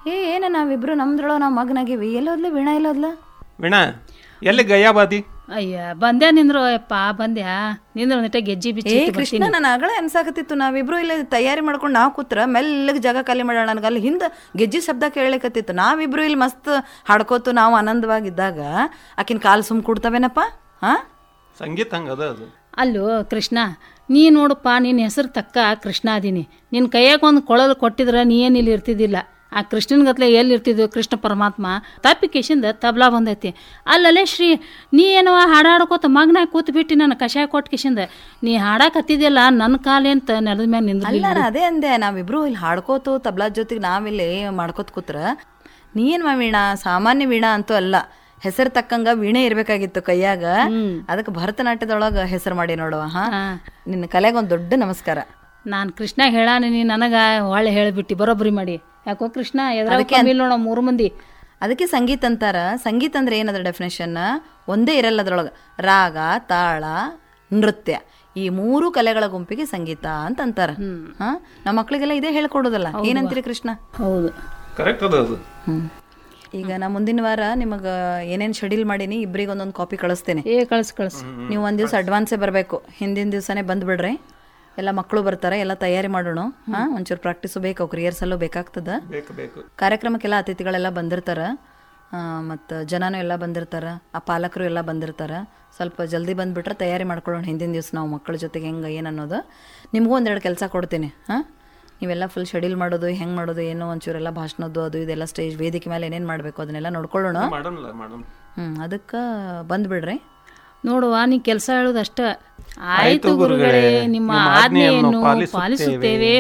ಏ ಏನ ನಾವಿಬ್ರು ನಮ್ದ್ರೊಳಗೆ ನಾವು ಮಗನಾಗಿವಿ ಎಲ್ಲೋದ್ಲ ವೀಣಾ ಎಲ್ಲೋದ್ಲ ವೀಣಾ ಎಲ್ಲಿ ಗಯ್ಯಾಬಾದಿ ಅಯ್ಯ ಬಂದ್ಯಾ ನಿಂದ್ರು ಯಪ್ಪ ಬಂದ್ಯಾ ನಿಂದ್ರು ಒಂದಿಟ ಗೆಜ್ಜಿ ಬಿಚ್ಚಿ ಏ ಕೃಷ್ಣ ನಾನು ಅಗಳೇ ಅನ್ಸಾಕತ್ತಿತ್ತು ನಾವಿಬ್ರು ಇಲ್ಲಿ ತಯಾರಿ ಮಾಡ್ಕೊಂಡು ನಾವು ಕೂತ್ರ ಮೆಲ್ಲಗೆ ಜಾಗ ಖಾಲಿ ಮಾಡೋಣ ನನಗೆ ಅಲ್ಲಿ ಹಿಂದೆ ಗೆಜ್ಜಿ ಶಬ್ದ ಕೇಳಕತ್ತಿತ್ತು ನಾವಿಬ್ರು ಇಲ್ಲಿ ಮಸ್ತ್ ಹಾಡ್ಕೋತು ನಾವು ಆನಂದವಾಗಿದ್ದಾಗ ಆಕಿನ ಕಾಲು ಸುಮ್ ಕೊಡ್ತವೇನಪ್ಪ ಹಾ ಸಂಗೀತ ಹಂಗೆ ಅದ ಅದು ಅಲ್ಲೋ ಕೃಷ್ಣ ನೀ ನೋಡಪ್ಪ ನಿನ್ನ ಹೆಸರು ತಕ್ಕ ಕೃಷ್ಣ ಅದೀನಿ ನಿನ್ನ ಕೈಯಾಗ ಒಂದು ಕೊಳಲು ಕೊಟ್ಟಿದ್ರೆ ನೀ ಏನು ಇಲ್ಲಿ ಇರ್ತಿದ್ದಿಲ್ಲ ಆ ಕೃಷ್ಣನ ಗತ್ಲೆ ಎಲ್ಲಿ ಇರ್ತಿದ್ವು ಕೃಷ್ಣ ಪರಮಾತ್ಮ ತಪ್ಪಿಕೇಶಿಂದ ತಬ್ಲಾ ಬಂದೈತಿ ಅಲ್ಲಲ್ಲೇ ಶ್ರೀ ನೀ ಏನವ ಹಾಡಾಡ್ಕೋತ ಮಗನಾಗ ಕೂತ್ ಬಿಟ್ಟು ನನ್ನ ಕಷಾಯ ಕೊಟ್ಟು ಕಿಶಿಂದ ನೀ ಹಾಡಾಕತ್ತಿದ್ಯಲ್ಲ ನನ್ನ ಕಾಲೇ ಅಂತ ನೆಲದ ಮ್ಯಾಗ ನಿಂದ್ರಲಿಲ್ಲ ಅಲ್ಲ ನಾ ಅದೇ ಅಂದೆ ನಾವಿಬ್ರು ಇಲ್ಲಿ ಹಾಡ್ಕೋತು ತಬ್ಲಾ ಜೊತೆಗೆ ನಾವಿಲ್ಲಿ ಮಾಡ್ಕೋತ ಕೂತ್ರ ನೀನ್ ಮಾ ವೀಣಾ ಸಾಮಾನ್ಯ ವೀಣಾ ಅಂತೂ ಅಲ್ಲ ಹೆಸರು ತಕ್ಕಂಗ ವೀಣೆ ಇರ್ಬೇಕಾಗಿತ್ತು ಕೈಯಾಗ ಅದಕ್ಕೆ ಭರತನಾಟ್ಯದೊಳಗ ಹೆಸರು ಮಾಡಿ ನೋಡುವ ಹಾ ನಿನ್ನ ಕಲೆಗೆ ಒಂದು ದೊಡ್ಡ ನಮಸ್ಕಾರ ನಾನು ಕೃಷ್ಣ ಹೇಳಾನ ನೀ ನನಗೆ ಹೊಳ್ಳೆ ಹೇಳಿಬಿಟ್ಟು ಬರೋಬ್ಬರಿ ಮಾಡಿ ಯಾಕೋ ಕೃಷ್ಣ ಎದ್ರಾಗ ಕಮ್ಮಿ ನೋಡ ಮೂರು ಮಂದಿ ಅದಕ್ಕೆ ಸಂಗೀತ ಅಂತಾರ ಸಂಗೀತ ಅಂದ್ರೆ ಏನದ್ರ ಡೆಫಿನೇಷನ್ ಒಂದೇ ಇರಲ್ಲ ಅದ್ರೊಳಗೆ ರಾಗ ತಾಳ ನೃತ್ಯ ಈ ಮೂರು ಕಲೆಗಳ ಗುಂಪಿಗೆ ಸಂಗೀತ ಅಂತ ಅಂತಾರ ಹಾ ನಮ್ಮ ಮಕ್ಳಿಗೆಲ್ಲ ಇದೇ ಹೇಳ್ಕೊಡೋದಲ್ಲ ಏನಂತೀರಿ ಕೃಷ್ಣ ಹೌದು ಕರೆಕ್ಟ್ ಅದ ಅದು ಹ್ಮ್ ಈಗ ನಾ ಮುಂದಿನ ವಾರ ನಿಮಗೆ ಏನೇನು ಶೆಡ್ಯೂಲ್ ಮಾಡೀನಿ ಇಬ್ಬರಿಗೆ ಒಂದೊಂದು ಕಾಪಿ ಕಳಿಸ್ತೇನೆ ಏ ಕಳ್ಸ್ ಕಳ್ಸ್ ನೀವು ಒಂದು ದಿವಸ ಅಡ್ವಾನ್ಸೇ ಬರಬೇಕು ಹಿಂದಿನ ದಿವಸನೇ ಬಂದ್ಬಿಡ್ರಿ ಎಲ್ಲ ಮಕ್ಕಳು ಬರ್ತಾರೆ ಎಲ್ಲ ತಯಾರಿ ಮಾಡೋಣ ಹಾಂ ಒಂಚೂರು ಪ್ರಾಕ್ಟೀಸು ಬೇಕು ಅವ್ಕೆ ರಿಹರ್ಸಲ್ಲು ಬೇಕಾಗ್ತದ ಬೇಕು ಬೇಕು ಕಾರ್ಯಕ್ರಮಕ್ಕೆಲ್ಲ ಅತಿಥಿಗಳೆಲ್ಲ ಬಂದಿರ್ತಾರೆ ಮತ್ತು ಜನನೂ ಎಲ್ಲ ಬಂದಿರ್ತಾರೆ ಆ ಪಾಲಕರು ಎಲ್ಲ ಬಂದಿರ್ತಾರೆ ಸ್ವಲ್ಪ ಜಲ್ದಿ ಬಂದುಬಿಟ್ರೆ ತಯಾರಿ ಮಾಡ್ಕೊಳ್ಳೋಣ ಹಿಂದಿನ ದಿವಸ ನಾವು ಮಕ್ಕಳ ಜೊತೆಗೆ ಹೆಂಗೆ ಏನು ಅನ್ನೋದು ನಿಮಗೂ ಒಂದೆರಡು ಕೆಲಸ ಕೊಡ್ತೀನಿ ಹಾಂ ನೀವೆಲ್ಲ ಫುಲ್ ಶೆಡ್ಯೂಲ್ ಮಾಡೋದು ಹೆಂಗೆ ಮಾಡೋದು ಏನೋ ಒಂಚೂರೆಲ್ಲ ಭಾಷಣದ್ದು ಅದು ಇದೆಲ್ಲ ಸ್ಟೇಜ್ ವೇದಿಕೆ ಮೇಲೆ ಏನೇನು ಮಾಡಬೇಕು ಅದನ್ನೆಲ್ಲ ನೋಡ್ಕೊಳ್ಳೋಣ ಮಾಡೋಣಲ್ಲ ಮಾಡೋಣ ಹ್ಞೂ ಅದಕ್ಕೆ ಬಂದುಬಿಡ್ರಿ ನೋಡುವ ನೀ ಕೆಲಸ ಹೇಳೋದಷ್ಟ ಆಯ್ತು ಗುರುಗಳೇ ನಿಮ್ಮ ಆಜ್ಞೆಯನ್ನು ಪಾಲಿಸುತ್ತೇವೆ